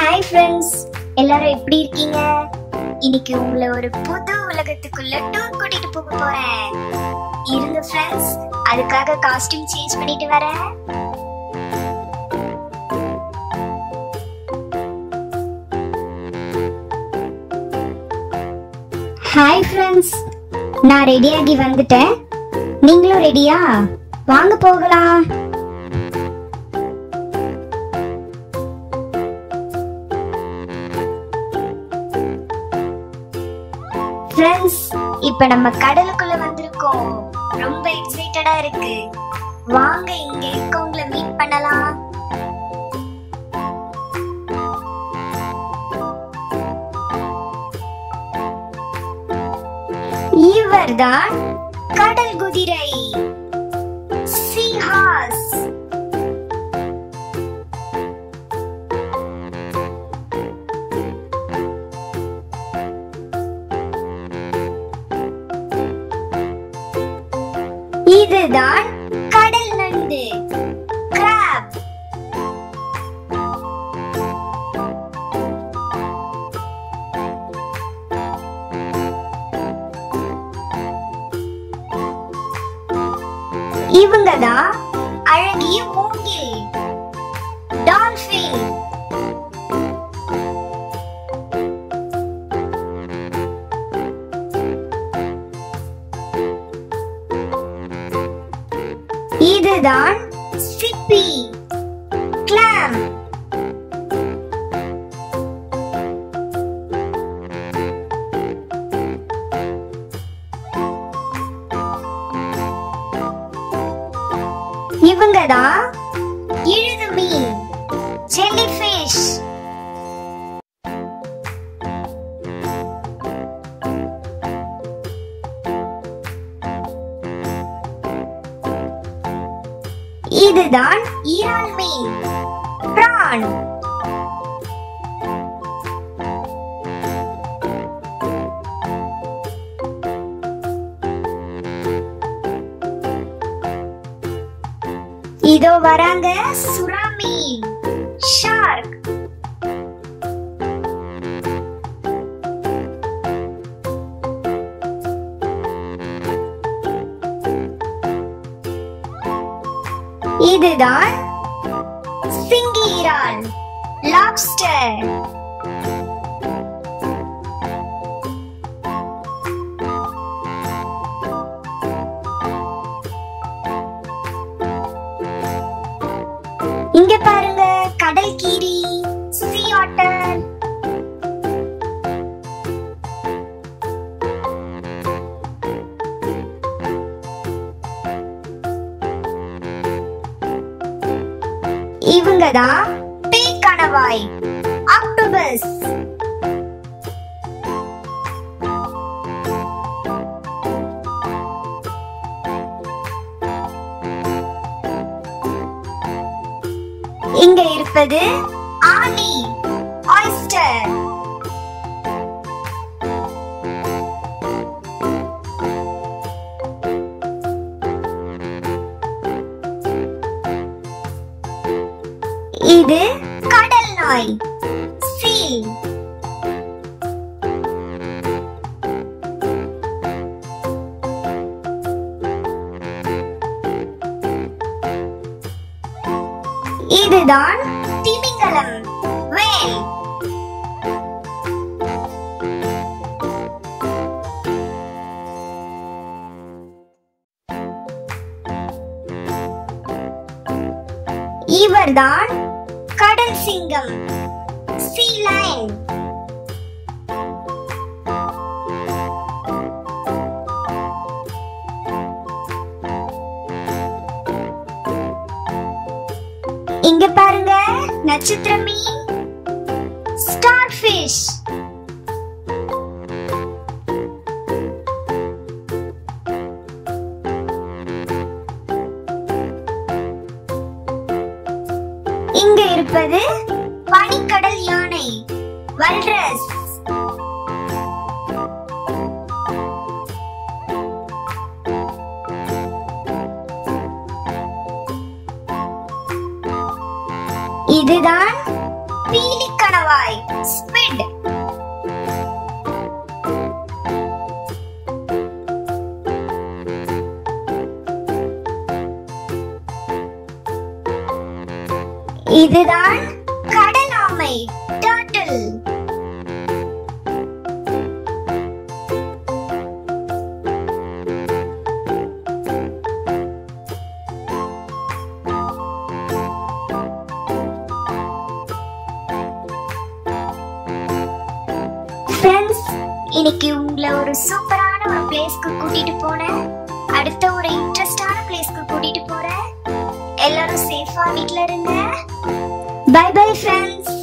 hi friends எல்லாரும் எப்படி இருக்கீங்க இன்னைக்கு உங்களை ஒரு புது உலகத்துக்குள்ள டூர் கூட்டிட்டு போக போறேன் இருங்க ஃப்ரெண்ட்ஸ் அதுக்காக காஸ்டியூம் சேஞ்ச் பண்ணிட்டு வரேன் ஹாய் ஃப்ரெண்ட்ஸ் நான் ரெடியாகி வந்துட்டேன் நீங்களும் ரெடியா வாங்க போகலாம் ஃப்ரெண்ட்ஸ் இப்ப நம்ம கடலுக்குள்ள வந்திருக்கோம் ரொம்ப எக்ஸைட்டடா இருக்கு வாங்க இங்க இருக்கவங்கள மீட் பண்ணலாம் இவர்தான் கடல் குதிரை சீஹாஸ் இதுதான் கடல் நண்டு கிராப் இவங்க தான் அழகிய மூங்கில் டால்பின் இதுதான் சிப்பி கிளாம் இவங்க தான் இழுது மீன் ஜெல்லி ஃபிஷ் இதுதான் இறால் மீன் பிரான் இதோ வராங்க சுறா மீன் ஷார்க் இதுதான் சிங்கி இறால் லாப்ஸ்டர் இங்க பாருங்க கடல் கீரி சி ஆட்டர் இவங்க தான் பேய் கணவாய் ஆக்டோபஸ் இங்க இருப்பது ஆலி ஆயிஸ்டர் இது கடல் நாய் சீல் இதுதான் திமிங்கலம் வேல் இவர்தான் கடல் சிங்கம் சீ லைன் இங்க பாருங்க நட்சத்திர மீன் ஸ்டார் ஃபிஷ் இங்க இருப்பது பனிக்கடல் யானை வல்ரஸ் இதுதான் பீலிக்கடல் கணவாய் ஸ்குவிட் இதுதான் கடல் ஆமை டர்ட்டில் ஃப்ரெண்ட்ஸ் இன்னைக்கு உங்களை ஒரு சூப்பரான ஒரு பிளேஸ்க்கு கூட்டிட்டு போனேன் அடுத்த ஒரு இன்ட்ரெஸ்டான பிளேஸ்க்கு கூட்டிட்டு போறேன் எல்லாரும் சேஃபா வீட்ல இருங்க பை பை ஃப்ரெண்ட்ஸ்